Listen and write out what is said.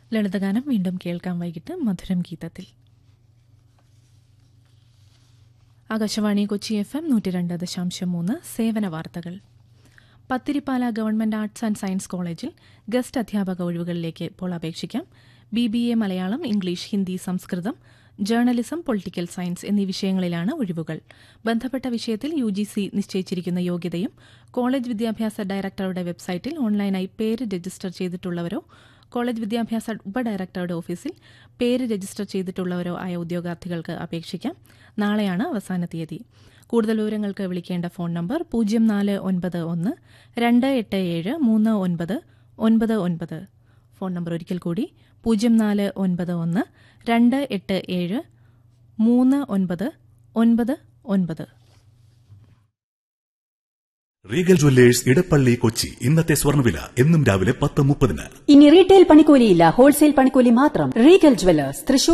ലളിതഗാനം വീണ്ടും കേൾക്കാം വൈകിട്ട് മധുരം ഗീതത്തിൽ ആകാശവാണി കൊച്ചി എഫ് എം നൂറ്റി രണ്ട് ദശാംശം മൂന്ന് സേവന വാർത്തകൾ Pathirippala government arts and science കോളേജിൽ ഗസ്റ്റ് അധ്യാപക ഒഴിവുകളിലേക്ക് ഇപ്പോൾ അപേക്ഷിക്കാം B B A Malayalam English Hindi Sanskrit journalism political science എന്നീ വിഷയങ്ങളിലാണ് ഒഴിവുകൾ ബന്ധപ്പെട്ട വിഷയത്തിൽ യു ജി സി നിശ്ചയിച്ചിരിക്കുന്ന യോഗ്യതയും കോളേജ് വിദ്യാഭ്യാസ ഡയറക്ടറുടെ വെബ്സൈറ്റിൽ ഓൺലൈനായി പേര് രജിസ്റ്റർ ചെയ്തിട്ടുള്ളവരോ കോളേജ് വിദ്യാഭ്യാസ ഉപഡയറക്ടറുടെ ഓഫീസിൽ പേര് രജിസ്റ്റർ ചെയ്തിട്ടുള്ളവരോ ആയ ഉദ്യോഗാർത്ഥികൾക്ക് അപേക്ഷിക്കാം നാളെയാണ് അവസാന തീയതി കൂടുതൽ വിവരങ്ങൾക്ക് വിളിക്കേണ്ട ഫോൺ നമ്പർ പൂജ്യം നാല് ഒൻപത് ഒന്ന് രണ്ട് എട്ട് ഏഴ് മൂന്ന് ഒൻപത് ഒൻപത് ഒൻപത് ഫോൺ നമ്പർ ഒരിക്കൽ കൂടി പൂജ്യം നാല് ഒൻപത് ഒന്ന് രണ്ട് എട്ട് ഏഴ് മൂന്ന് ഒൻപത് ഒൻപത് ഒൻപത് റീഗൽ ജ്വല്ലേഴ്സ് ഇടപ്പള്ളി കൊച്ചി ഇന്നത്തെ സ്വർണ്ണവില എന്നും രാവിലെ പത്ത് മുപ്പതിന് ഇനി റീറ്റെയിൽ പണിക്കൂലിയില്ല ഹോൾസെയിൽ പണിക്കൂലി മാത്രം റീഗൽ ജ്വല്ലേഴ്സ് തൃശൂർ